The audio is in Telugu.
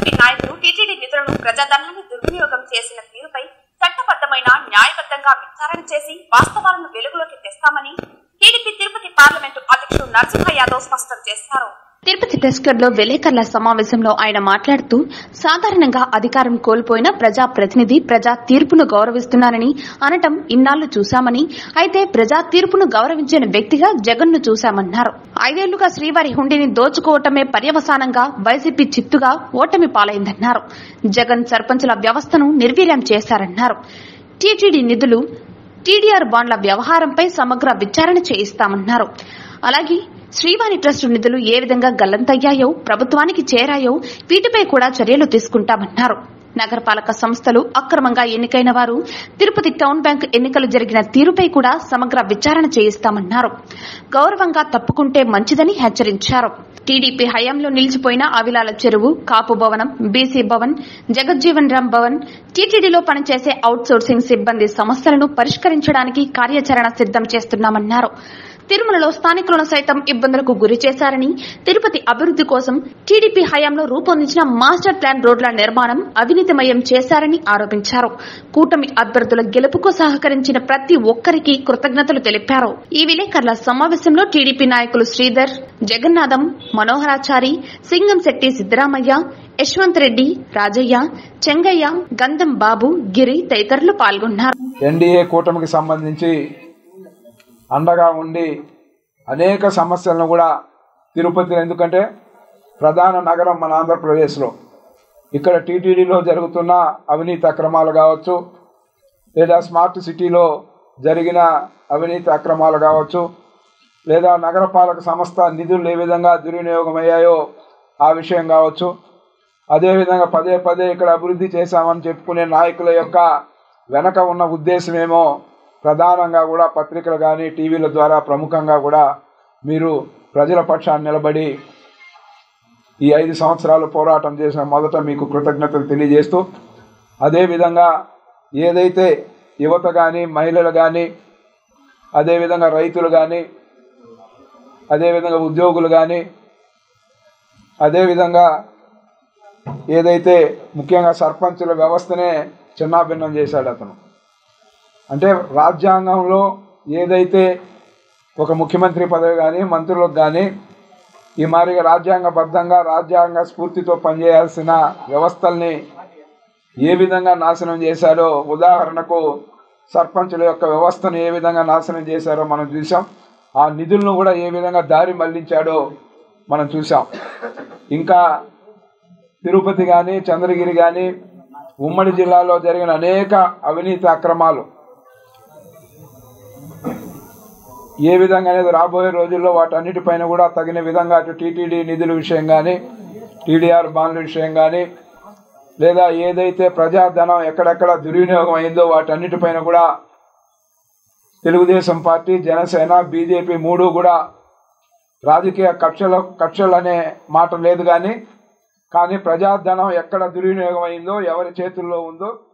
టీడీపీ నాయకులు టీటీడీ నిధులను ప్రజాధనాన్ని దుర్వినియోగం చేసిన తీరుపై చట్టబద్ధమైన న్యాయబద్ధంగా విచారణ చేసి వాస్తవాలను వెలుగులోకి తెస్తామని టీడీపీ తిరుపతి పార్లమెంటు అధ్యక్షుడు నరసింహ యాదవ్ స్పష్టం చేశారు తిరుపతి ప్రెస్ క్లబ్ లో విలేకరుల సమావేశంలో ఆయన మాట్లాడుతూ సాధారణంగా అధికారం కోల్పోయిన ప్రజా ప్రతినిధి ప్రజా తీర్పును గౌరవిస్తున్నారని అనటం ఇన్నాళ్లు చూశామని అయితే ప్రజా తీర్పును గౌరవించిన వ్యక్తిగా జగన్ ను చూశామన్నారు ఐదేళ్లుగా శ్రీవారి హుండీని దోచుకోవటమే పర్యవసానంగా వైసీపీ చిత్తుగా ఓటమి పాలైందన్నారు జగన్ సర్పంచుల వ్యవస్థను నిర్వీర్యం చేశారన్నారు టీటీడీ నిధులు టీడీఆర్ బాండ్ల వ్యవహారంపై సమగ్ర విచారణ చేయిస్తామన్నారు అలాగే శ్రీవాణి ట్రస్ట్ నిధులు ఏ విధంగా గల్లంతయ్యాయో ప్రభుత్వానికి చేరాయో వీటిపై కూడా చర్యలు తీసుకుంటామన్నారు నగరపాలక సంస్థలు అక్రమంగా ఎన్నికైన వారు తిరుపతి టౌన్ బ్యాంక్ ఎన్నికలు జరిగిన తీరుపై కూడా సమగ్ర విచారణ చేయిస్తామన్నారు గౌరవంగా తప్పుకుంటే మంచిదని హెచ్చరించారు టీడీపీ హయాంలో నిలిచిపోయిన అవిలాల చెరువు కాపు భవనం బీసీ భవన్ జగజ్జీవన్ రామ్ భవన్ టీటీడీలో పనిచేసే అవుట్ సోర్సింగ్ సిబ్బంది సమస్యలను పరిష్కరించడానికి కార్యాచరణ సిద్దం చేస్తున్నామన్నారు తిరుమలలో స్థానికులను సైతం ఇబ్బందులకు గురి చేశారని తిరుపతి అభివృద్ది కోసం టీడీపీ హయాంలో రూపొందించిన మాస్టర్ ప్లాన్ రోడ్ల నిర్మాణం అవినీతిమయం చేశారని ఆరోపించారు కూటమి అభ్యర్థుల గెలుపుకు సహకరించిన ప్రతి ఒక్కరికి కృతజ్ఞతలు తెలిపారు ఈ విలేకరుల సమావేశంలో టీడీపీ నాయకులు శ్రీధర్ జగన్నాథం మనోహరాచారి సింగంశెట్టి సిద్దరామయ్య యశ్వంత్ రెడ్డి రాజయ్య చెంగయ్య గంధం బాబు గిరి తదితరులు పాల్గొన్నారు ఎన్డీఏ కూటమికి సంబంధించి అండగా ఉండి అనేక సమస్యలను కూడా తిరుపతిలో ఎందుకంటే ప్రధాన నగరం మన ఆంధ్రప్రదేశ్లో ఇక్కడ టీటీడీలో జరుగుతున్న అవినీతి అక్రమాలు కావచ్చు లేదా స్మార్ట్ సిటీలో జరిగిన అవినీతి అక్రమాలు కావచ్చు లేదా నగరపాలక సంస్థ నిధులు ఏ విధంగా దుర్వినియోగం అయ్యాయో ఆ విషయం కావచ్చు అదేవిధంగా పదే పదే ఇక్కడ అభివృద్ధి చేశామని చెప్పుకునే నాయకుల యొక్క వెనక ఉన్న ఉద్దేశమేమో ప్రధానంగా కూడా పత్రికలు కానీ టీవీల ద్వారా ప్రముఖంగా కూడా మీరు ప్రజల పక్షాన్ని నిలబడి ఈ ఐదు సంవత్సరాలు పోరాటం చేసిన మొదట మీకు కృతజ్ఞతలు తెలియజేస్తూ అదేవిధంగా ఏదైతే యువత కానీ మహిళలు కానీ అదేవిధంగా రైతులు కానీ అదేవిధంగా ఉద్యోగులు కానీ అదేవిధంగా ఏదైతే ముఖ్యంగా సర్పంచుల వ్యవస్థనే చిన్నాభిన్నం చేశాడు అతను అంటే రాజ్యాంగంలో ఏదైతే ఒక ముఖ్యమంత్రి పదవి కానీ మంత్రులకు కానీ ఈ మాదిరిగా రాజ్యాంగబద్ధంగా రాజ్యాంగ స్ఫూర్తితో పనిచేయాల్సిన వ్యవస్థల్ని ఏ విధంగా నాశనం చేశారో ఉదాహరణకు సర్పంచుల యొక్క వ్యవస్థను ఏ విధంగా నాశనం చేశారో మనం చూసాం ఆ నిధులను కూడా ఏ విధంగా దారి మళ్లించాడో మనం చూసాం ఇంకా తిరుపతి కానీ చంద్రగిరి కానీ ఉమ్మడి జిల్లాలో జరిగిన అనేక అవినీతి అక్రమాలు ఏ విధంగా అనేది రాబోయే రోజుల్లో వాటన్నిటిపైన కూడా తగిన విధంగా అటు టీటీడీ నిధుల విషయం కానీ టీడీఆర్ బాండ్ల విషయం కానీ లేదా ఏదైతే ప్రజాధనం ఎక్కడెక్కడ దుర్వినియోగం అయిందో వాటన్నిటిపైన కూడా తెలుగుదేశం పార్టీ జనసేన బీజేపీ మూడు కూడా రాజకీయ కక్షల కక్షలు అనే మాట లేదు కానీ కానీ ప్రజాధనం ఎక్కడ దుర్వినియోగం అయిందో ఎవరి చేతుల్లో ఉందో